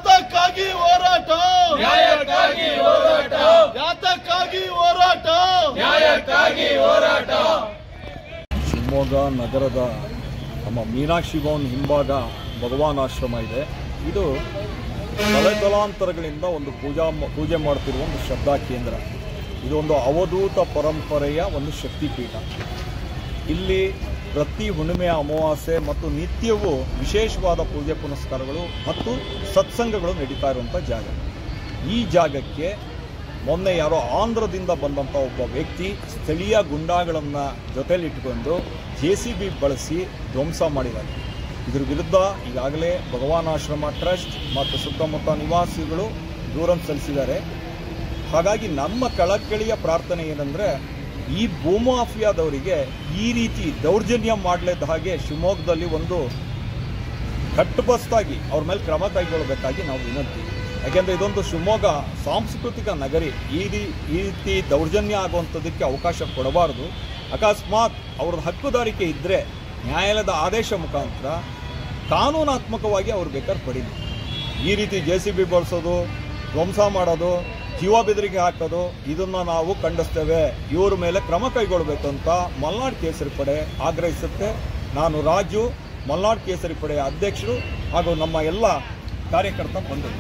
ಯಾತಕ್ಕಾಗಿ ಹೋರಾಟ ನ್ಯಾಯಕ್ಕಾಗಿ ಹೋರಾಟ ಯಾತಕ್ಕಾಗಿ ಹೋರಾಟ ನ್ಯಾಯಕ್ಕಾಗಿ ಹೋರಾಟ ಶಿವಮೊಗ್ಗ ನಗರದ ನಮ್ಮ ಮೀನಾಕ್ಷಿ ಭವನ್ ಹಿಂಭಾಗ ಭಗವಾನ್ ಆಶ್ರಮ ಇದೆ ಇದು ತಲೆತಲಾಂತರಗಳಿಂದ ಒಂದು ಪೂಜಾ ಪೂಜೆ ಮಾಡ್ತಿರುವ ಒಂದು ಶ್ರದ್ಧಾ ಕೇಂದ್ರ ಇದು ಒಂದು ಅವಧೂತ ಪರಂಪರೆಯ ಒಂದು ಶಕ್ತಿಪೀಠ ಇಲ್ಲಿ ಪ್ರತಿ ಹುಣ್ಣಿಮೆ ಅಮಾವಾಸ್ಯೆ ಮತ್ತು ನಿತ್ಯವೂ ವಿಶೇಷವಾದ ಪೂಜೆ ಪುನಸ್ಕಾರಗಳು ಮತ್ತು ಸತ್ಸಂಗಗಳು ನಡೀತಾ ಇರುವಂಥ ಜಾಗ ಈ ಜಾಗಕ್ಕೆ ಮೊನ್ನೆ ಯಾರೋ ಆಂಧ್ರದಿಂದ ಬಂದಂಥ ಒಬ್ಬ ವ್ಯಕ್ತಿ ಸ್ಥಳೀಯ ಗುಂಡಾಗಳನ್ನು ಜೊತೆಲಿಟ್ಟುಕೊಂಡು ಜೆ ಸಿ ಬಿ ಬಳಸಿ ಧ್ವಂಸ ಮಾಡಿದ್ದಾರೆ ಇದ್ರ ವಿರುದ್ಧ ಈಗಾಗಲೇ ಭಗವಾನ್ ಆಶ್ರಮ ಟ್ರಸ್ಟ್ ಮತ್ತು ಸುತ್ತಮುತ್ತ ನಿವಾಸಿಗಳು ದೂರನ್ನು ಸಲ್ಲಿಸಿದ್ದಾರೆ ಹಾಗಾಗಿ ನಮ್ಮ ಕಳಕಳಿಯ ಪ್ರಾರ್ಥನೆ ಏನಂದರೆ ಈ ಭೂಮಾಫಿಯಾದವರಿಗೆ ಈ ರೀತಿ ದೌರ್ಜನ್ಯ ಮಾಡಲಿದ್ದ ಹಾಗೆ ಶಿವಮೊಗ್ಗದಲ್ಲಿ ಒಂದು ಕಟ್ಟುಬಸ್ತಾಗಿ ಅವ್ರ ಮೇಲೆ ಕ್ರಮ ಕೈಗೊಳ್ಳಬೇಕಾಗಿ ನಾವು ವಿನಂತಿ ಯಾಕೆಂದರೆ ಇದೊಂದು ಶಿವಮೊಗ್ಗ ಸಾಂಸ್ಕೃತಿಕ ನಗರಿ ಈ ರೀ- ಈ ರೀತಿ ದೌರ್ಜನ್ಯ ಆಗುವಂಥದ್ದಕ್ಕೆ ಅವಕಾಶ ಕೊಡಬಾರದು ಅಕಸ್ಮಾತ್ ಅವ್ರದ್ದು ಹಕ್ಕುದಾರಿಕೆ ಇದ್ದರೆ ನ್ಯಾಯಾಲಯದ ಆದೇಶ ಮುಖಾಂತರ ಕಾನೂನಾತ್ಮಕವಾಗಿ ಅವ್ರು ಬೇಕಾದ್ರೆ ಪಡೀಲಿ ಈ ರೀತಿ ಜೆ ಸಿ ಬಿ ಬಳಸೋದು ಧ್ವಂಸ ಮಾಡೋದು ಜೀವ ಬೆದರಿಕೆ ಹಾಕೋದು ಇದನ್ನು ನಾವು ಖಂಡಿಸ್ತೇವೆ ಇವ್ರ ಮೇಲೆ ಕ್ರಮ ಕೈಗೊಳ್ಳಬೇಕು ಅಂತ ಮಲ್ನಾಡ್ ಕೇಸರಿ ಪಡೆ ಆಗ್ರಹಿಸುತ್ತೆ ನಾನು ರಾಜು ಮಲ್ನಾಡ್ ಕೇಸರಿ ಪಡೆಯ ಅಧ್ಯಕ್ಷರು ಹಾಗೂ ನಮ್ಮ ಎಲ್ಲ ಕಾರ್ಯಕರ್ತ ಬಂಧುಗಳು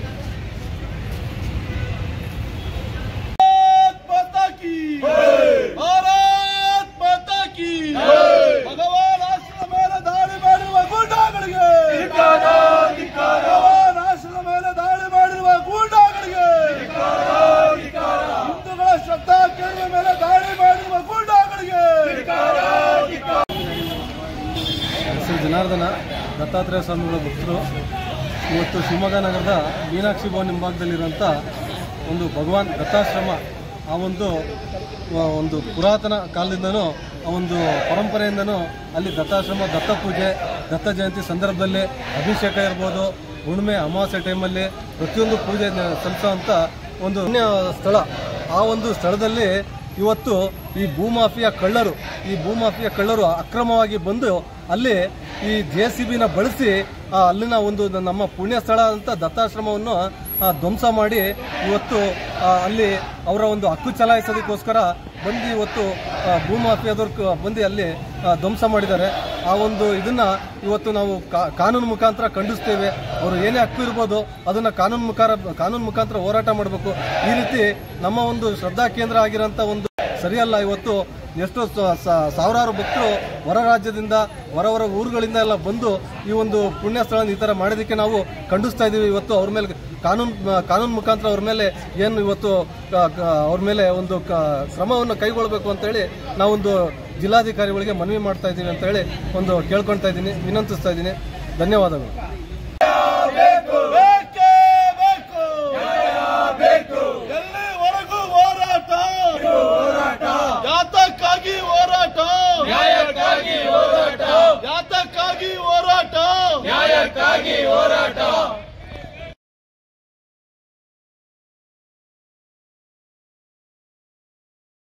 ಭಾರತ್ ಮಾತಾ ಕಿ ಭಾರತ್ ಮಾತಾ ಕಿ ಭಗವಾನ್ ಆಶ್ರಮ ಮೇಲೆ ದಾಳಿ ಮಾಡಿರುವ ಗೂಂಡಾಗಳಿಗೆ ಭಗವಾನ್ ಆಶ್ರಮ ಮೇಲೆ ದಾಳಿ ಮಾಡಿರುವ ಗೂಂಡಾಗಳಿಗೆ ಹಿಂದೂಗಳ ಶ್ರದ್ಧಾ ಕೇಂದ್ರ ಮೇಲೆ ದಾಳಿ ಮಾಡಿರುವ ಗೂಂಡಾಗಳಿಗೆ ಶ್ರೀ ಜನಾರ್ದನ ದತ್ತಾತ್ರೇಯ ಸ್ವಾಮಿಗಳ ಭಕ್ತರು ಇವತ್ತು ಶಿವಮೊಗ್ಗ ನಗರದ ಮೀನಾಕ್ಷಿ ಭವನ್ ಹಿಂಭಾಗದಲ್ಲಿರುವಂಥ ಒಂದು ಭಗವಾನ್ ದತ್ತಾಶ್ರಮ ಆ ಒಂದು ಆ, ಒಂದು ಪುರಾತನ ಕಾಲದಿಂದನೂ ಆ ಒಂದು ಪರಂಪರೆಯಿಂದನೂ ಅಲ್ಲಿ ದತ್ತಾಶ್ರಮ ದತ್ತ ಪೂಜೆ ದತ್ತ ಜಯಂತಿ ಸಂದರ್ಭದಲ್ಲಿ ಅಭಿಷೇಕ ಇರ್ಬೋದು ಹುಣ್ಣಿಮೆ ಅಮಾವಾಸ್ಯೆ ಟೈಮಲ್ಲಿ ಪ್ರತಿಯೊಂದು ಪೂಜೆ ಸಲ್ಲಿಸುವಂಥ ಒಂದು ಪುಣ್ಯ ಸ್ಥಳ ಆ ಒಂದು ಸ್ಥಳದಲ್ಲಿ ಇವತ್ತು ಈ ಭೂಮಾಫಿಯಾ ಕಳ್ಳರು ಈ ಭೂಮಾಫಿಯಾ ಕಳ್ಳರು ಅಕ್ರಮವಾಗಿ ಬಂದು ಅಲ್ಲಿ ಈ ಜೆ ಸಿ ಬಿನ ಬಳಸಿ ಆ ಅಲ್ಲಿನ ಒಂದು ನಮ್ಮ ಪುಣ್ಯ ಸ್ಥಳ ಅಂತ ದತ್ತಾಶ್ರಮವನ್ನು ಆ, ಧ್ವಂಸ ಮಾಡಿ ಇವತ್ತು ಆ, ಅಲ್ಲಿ ಅವರ ಒಂದು ಹಕ್ಕು ಚಲಾಯಿಸೋದಕ್ಕೋಸ್ಕರ ಬಂದು ಇವತ್ತು ಆ, ಭೂಮಾಫಿಯಾದವ್ರು ಕ- ಬಂದು ಅಲ್ಲಿ ಆ, ಧ್ವಂಸ ಮಾಡಿದ್ದಾರೆ ಆ ಒಂದು ಇದನ್ನ ಇವತ್ತು ನಾವು ಕಾ- ಕಾನೂನು ಮುಖಾಂತರ ಖಂಡಿಸ್ತೇವೆ ಅವರು ಏನೇ ಹಕ್ಕು ಇರ್ಬೋದು ಅದನ್ನ ಕಾನೂನು ಮುಖಾಂತರ ಕಾನೂನು ಮುಖಾಂತರ ಹೋರಾಟ ಮಾಡಬೇಕು ಈ ರೀತಿ ನಮ್ಮ ಒಂದು ಶ್ರದ್ಧಾ ಕೇಂದ್ರ ಆಗಿರೋಂಥ ಒಂದು ಸರಿಯಲ್ಲ ಇವತ್ತು ಎಷ್ಟೋ ಸ- ಸ- ಸಾವಿರಾರು ಭಕ್ತರು ಹೊರ ರಾಜ್ಯದಿಂದ ಹೊರ ಹೊರ ಊರುಗಳಿಂದ ಎಲ್ಲ ಬಂದು ಈ ಒಂದು ಪುಣ್ಯ ಸ್ಥಳ ಈ ಥರ ಮಾಡೋದಕ್ಕೆ ನಾವು ಖಂಡಿಸ್ತಾ ಇದ್ದೀವಿ ಇವತ್ತು ಅವ್ರ ಮೇಲೆ ಕಾನೂನು ಕಾನೂನು ಮುಖಾಂತರ ಅವ್ರ ಮೇಲೆ ಏನು ಇವತ್ತು ಕ- ಕ- ಅವ್ರ ಮೇಲೆ ಒಂದು ಕ- ಕ್ರಮವನ್ನು ಕೈಗೊಳ್ಳಬೇಕು ಅಂತೇಳಿ ನಾವೊಂದು ಜಿಲ್ಲಾಧಿಕಾರಿಗಳಿಗೆ ಮನವಿ ಮಾಡ್ತಾ ಇದ್ದೀವಿ ಅಂತೇಳಿ ಒಂದು ಕೇಳ್ಕೊಳ್ತಾ ಇದ್ದೀನಿ ವಿನಂತಿಸ್ತಾ ಇದ್ದೀನಿ ಧನ್ಯವಾದಗಳು